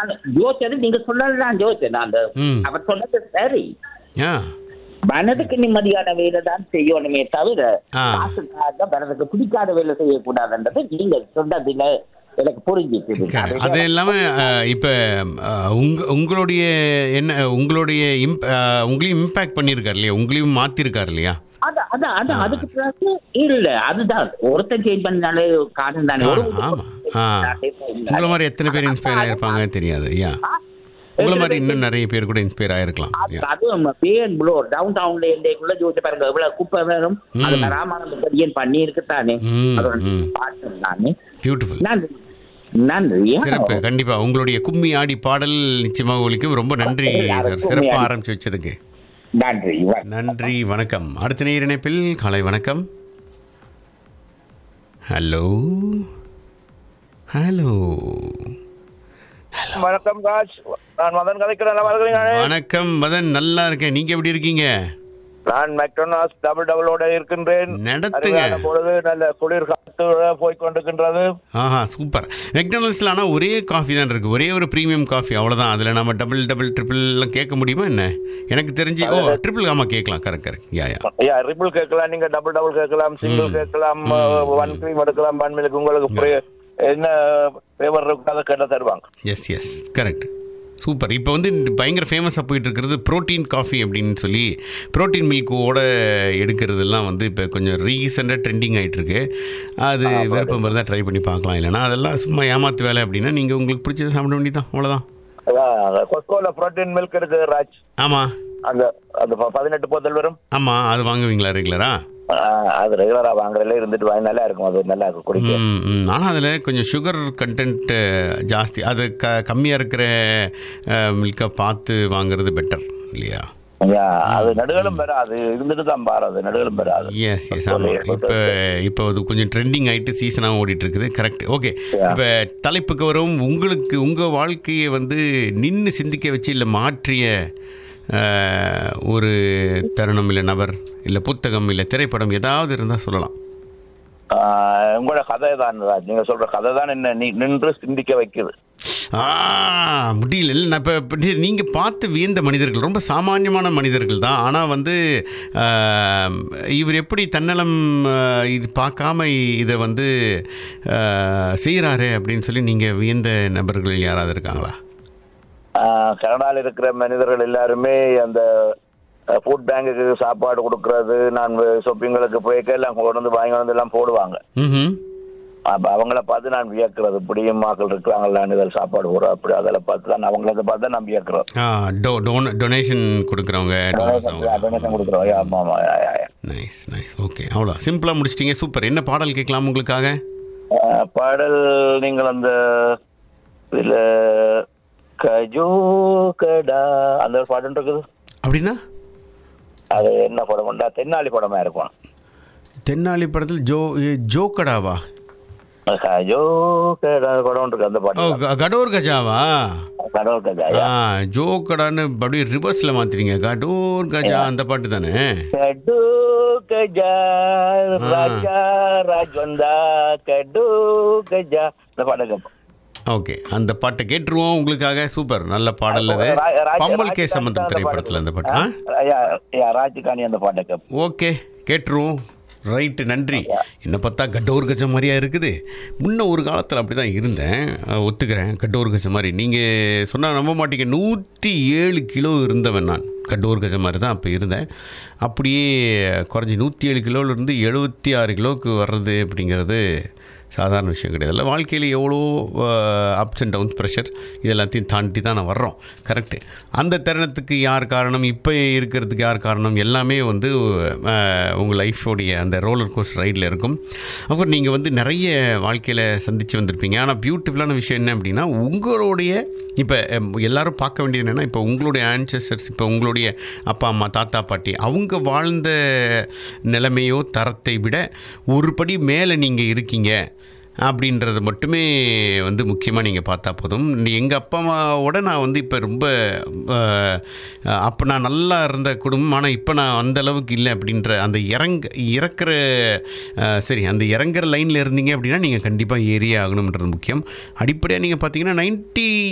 நான் யோசிச்சது நீங்க சொன்னது நான் யோசிச்சேன் நான் அந்த ம். அவர் சொன்னது சரி ஆ மனதுக்கு நிம்மதியான வேலை தான் செய்யணுமே தவிர ஆ. காசுக்காக மனதுக்கு பிடிக்காத வேலை செய்யக்கூடாதுன்றது நீங்க சொன்னதுல எனக்கு புரிஞ்சிச்சு அது இல்லாம அஹ், இப்ப அஹ், உங்க உங்களுடைய என்ன உங்களுடைய imp- அஹ், உங்களையும் இம்பாக்ட் பண்ணியிருக்காரு இல்லையா உங்களையும் மாத்திருக்காரு இல்லையா அதான் அதான் அதான் அதுக்கு பிறகு இல்ல அதுதான் ஒருத்தன் சேஞ்ச் பண்ணாலே காரணம் தானே ஒரு ஆமா ஆ உங்களை மாதிரி எத்தனை பேர் இன்ஸ்பயர் ஆயிருப்பாங்க தெரியாது ஐயா உங்களை மாதிரி இன்னும் நிறைய பேர் கூட இன்ஸ்பயர் ஆயிருக்கலாம் அது- ஐயா அதுவும் பேன் ப்ளோ டவுன் டவுன்ல இருந்தேக்குள்ள ஜோதிச்சு பாருங்க எவ்வளவு குப்பை வேணும் அது ம். ராமானந்த பெரியன் பண்ணி இருக்குத்தானே ம், அதோட ம். பாட்டு தானே பியூட்டிஃபுல் நன்றி நன்றி சிறப்பு கண்டிப்பா உங்களுடைய கும்மி ஆடி பாடல் நிச்சயமாக ஒலிக்கும் ரொம்ப நன்றி சார் சிறப்பா ஆரம்பிச்சு வச்சதுக்கு நன்றி வணக்கம். நன்றி வணக்கம் அடுத்த நேர் இணைப்பில் காலை வணக்கம் ஹலோ ஹலோ வணக்கம் ராஜ் நான் மதன் கலைக்கிறேன் நல்லா இருக்கிறீங்களே? வணக்கம் மதன் நல்லா இருக்கேன் நீங்க எப்படி இருக்கீங்க நான் மெக்டோனாஸ் டபுள் டபுளோட இருக்கின்றேன் நடத்துங்க. அருமையான பொழுது நல்ல குளிர் காத்து போய் கொண்டிருக்கின்றது ஆஹா சூப்பர் மெக்டானல்ஸ்ல ஆனால் ஒரே காஃபி தான் இருக்கு ஒரே ஒரு ப்ரீமியம் காஃபி அவ்வளவுதான் அதுல நம்ம டபுள் டபுள் ட்ரிபிள் எல்லாம் கேட்க முடியுமா என்ன எனக்கு தெரிஞ்சு ஓ ட்ரிபிள் ஆமா கேட்கலாம் கரெக்ட் கரெக்ட் யா யா ஐயா ரிபிள் கேட்கலாம் நீங்க டபுள் டபுள் கேட்கலாம் சிங்கிள் கேட்கலாம் ஒன் கிரீம் எடுக்கலாம் ஒன் மில்க் உங்களுக்கு free- என்ன ஃபேவர் இருக்கோ அதை கேட்ட தருவாங்க எஸ் எஸ் கரெக்ட் சூப்பர் இப்போ வந்து பயங்கர ஃபேமஸாக போயிட்டு இருக்கிறது ப்ரோட்டீன் காஃபி அப்படின்னு சொல்லி ப்ரோட்டீன் மில்கோட எடுக்கிறதெல்லாம் வந்து இப்போ கொஞ்சம் ரீசெண்டாக ட்ரெண்டிங் ஆயிட்டு இருக்கு அது விருப்பம் இருந்தால் ட்ரை பண்ணி பார்க்கலாம் இல்லைனா அதெல்லாம் சும்மா ஏமாத்து வேலை அப்படின்னா நீங்கள் உங்களுக்கு பிடிச்சதை சாப்பிட வேண்டியதான் அவ்வளோதான் கொஸ்கோல புரோட்டீன் மில்க் இருக்கு ராஜ் ஆமாம் அந்த அந்த ப- பதினெட்டு போத்தல் வரும் ஆமாம் அது வாங்குவீங்களா ரெகுலரா ஆ, அது ரெகுலரா வாங்குறதுல இருந்துட்டு வாங்கி நல்லா இருக்கும் அது நல்லா இருக்கும் குடிக்க ம் ம் ஆனால் அதில் கொஞ்சம் சுகர் கண்டென்ட் ஜாஸ்தி அது க கம்மியாக இருக்கிற மில்கை பார்த்து வாங்குறது பெட்டர் இல்லையா ஐயா, அது நடுகளும் பெறாது இருந்துட்டு தான் பாரு நடுகளும் பெறாது எஸ் எஸ் ஆமாம் இப்போ இப்போ அது கொஞ்சம் ட்ரெண்டிங் ஆகிட்டு சீசனாக ஓடிட்டு இருக்குது கரெக்ட் ஓகே இப்போ தலைப்புக்கு வரும் உங்களுக்கு உங்கள் வாழ்க்கையை வந்து நின்று சிந்திக்க வச்சு இல்லை மாற்றிய அஹ், ஒரு தருணம் இல்லை நபர் இல்லை புத்தகம் இல்லை திரைப்படம் ஏதாவது இருந்தால் சொல்லலாம் ஆஹ் உங்களோட கதை தான் ராஜ். நீங்க சொல்ற கதை தான் என்ன நீ நின்று சிந்திக்க வைக்குது ஆ முடியல இல்லை நான் இப்போ நீங்கள் பார்த்து வியந்த மனிதர்கள் ரொம்ப சாமானியமான மனிதர்கள் தான் ஆனால் வந்து ஆம், இவர் எப்படி தன்னலம் ஆ, இது பார்க்காம இதை வந்து செய்கிறாரு அப்படின்னு சொல்லி நீங்கள் வியந்த நபர்கள் யாராவது இருக்காங்களா ஆஹ் கனடால இருக்கிற மனிதர்கள் எல்லாருமே அந்த ஃபுட் பேங்குக்கு சாப்பாடு கொடுக்கறது நான் ஷாப்பிங்களுக்கு போய்க்க எல்லாம் கொண்டு வந்து வாங்கி வந்து எல்லாம் போடுவாங்க ம் அப்ப அவங்கள பார்த்து நான் வியக்கிறது இப்படியும் மக்கள் இருக்கிறாங்களான்னு இதில் சாப்பாடு போடுறோம் அப்படி அதில் பார்த்து தான் அவங்கள பார்த்து தான் நான் வியக்கிறோம் ஆ டொ டொன டொனேஷன் கொடுக்குறவங்க டொனேஷன் கொடுக்குறோம் ஆமா ஆமா ஆ, ஆ, ஆ. நைஸ் நைஸ் ஓகே அவ்வளோ சிம்பிளாக முடிச்சிட்டிங்க சூப்பர் என்ன பாடல் கேட்கலாம் உங்களுக்காக ஆஹ் பாடல் நீங்கள் அந்த இதுல கஜோ கடா அந்த ஒரு பாட்டு இருக்குது அப்படின்னா அது என்ன படம்டா தென்னாலி படமா இருக்கும் தென்னாலி படத்தில் ஜோ ஜோக்கடாவா கஜோ கடா படம் இருக்கு அந்த ஓ பாட்டு க- கடோர் கஜாவா கடவுள் கஜா ஆ ஜோக்கடான்னு அப்படியே ரிவர்ஸ்ல மாத்துறீங்க கடோர் கஜா அந்த பாட்டு தானே கடு கஜா ராஜா ராஜ் வந்தா கடு கஜா இந்த பாட்டு கேட்போம் ஓகே அந்த பாட்டை கேட்டுருவோம் உங்களுக்காக சூப்பர் நல்ல பாடல் அது ரா- ராஜ்- பம்மல் கே ராஜ்காந்தி சம்பந்தம் அந்த திரைப்படத்தில் அந்த பாட்டு ஆ ஐயா, ஐயா, ராஜ்காணி அந்த பாட்டை கேட்போம் ஓகே கேட்டுருவோம் ரைட்டு நன்றி என்ன பார்த்தா கட்டோர் கஜம் மாதிரியா இருக்குது முன்ன ஒரு காலத்தில் அப்படி தான் இருந்தேன் அஹ், ஒத்துக்கிறேன் கட்டோர் கஜம் மாதிரி நீங்கள் சொன்னால் நம்ப மாட்டீங்க நூற்றி ஏழு கிலோ இருந்தவன் நான் கட்டோர் கஜம் மாதிரி தான் அப்போ இருந்தேன் அப்படியே குறைஞ்சி நூற்றி ஏழு கிலோவிலேருந்து எழுபத்தி ஆறு கிலோவுக்கு வர்றது அப்படிங்கிறது சாதாரண விஷயம் கிடையாது இல்லை வாழ்க்கையில் எவ்வளோ அப்ஸ் அண்ட் டவுன்ஸ் ப்ரெஷர் இது எல்லாத்தையும் தாண்டி தான் நான் வர்றோம் கரெக்டு அந்த தருணத்துக்கு யார் காரணம் இப்போ இருக்கிறதுக்கு யார் காரணம் எல்லாமே வந்து உங்கள் லைஃபோடைய அந்த ரோலர் கோஸ்ட் ரைடில் இருக்கும் அப்புறம் நீங்கள் வந்து நிறைய வாழ்க்கையில் சந்தித்து வந்திருப்பீங்க ஆனால் பியூட்டிஃபுல்லான விஷயம் என்ன அப்படின்னா உங்களுடைய இப்போ எல்லாரும் பார்க்க வேண்டியது என்னென்னா இப்போ உங்களுடைய ஆன்சஸ்டர்ஸ் இப்போ உங்களுடைய அப்பா அம்மா தாத்தா பாட்டி அவங்க வாழ்ந்த நிலைமையோ தரத்தை விட ஒரு படி மேலே நீங்கள் இருக்கீங்க அப்படின்றது மட்டுமே வந்து முக்கியமாக நீங்கள் பார்த்தா போதும் எங்கள் அப்பா அம்மாவோட நான் வந்து இப்போ ரொம்ப அஹ், அப்போ நான் நல்லா இருந்த குடும்பம் ஆனால் இப்போ நான் அந்த அளவுக்கு இல்லை அப்படின்ற அந்த இறங்க இறக்குற அஹ், சரி அந்த இறங்குற லைனில் இருந்தீங்க அப்படின்னா நீங்கள் கண்டிப்பாக ஏறியே ஆகணுன்றது முக்கியம் அடிப்படையாக நீங்கள் பார்த்தீங்கன்னா நைன்ட்டி